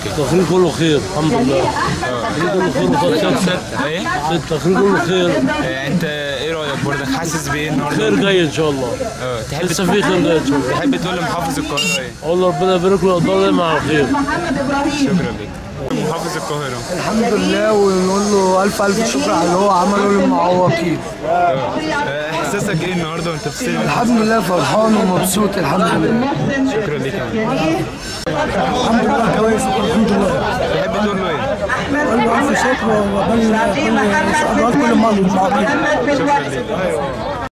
التقرير كله خير الحمد لله التقرير كله خير وخير ستة ايه التقرير كله خير آه، انت ايه رايك برضك حاسس بايه النهارده خير جاي ان شاء الله اه تحب لسه في خير جاي ان شاء الله تحب تقول لمحافظ القاهره ايه اقول له ربنا يبارك له ويقدر دايما على خير شكرا لك محافظ القاهره الحمد لله ونقول له الف الف شكر على اللي هو عمله للمعوقين آه، احساسك ايه النهارده وانت بتستلم الحمد لله فرحان ومبسوط الحمد لله شكرا لك يا مان. الحمد لله كويس الحمد لله تحب تقول له ايه قال له الف شكر وقبل كل كل المعوقين شكرا لك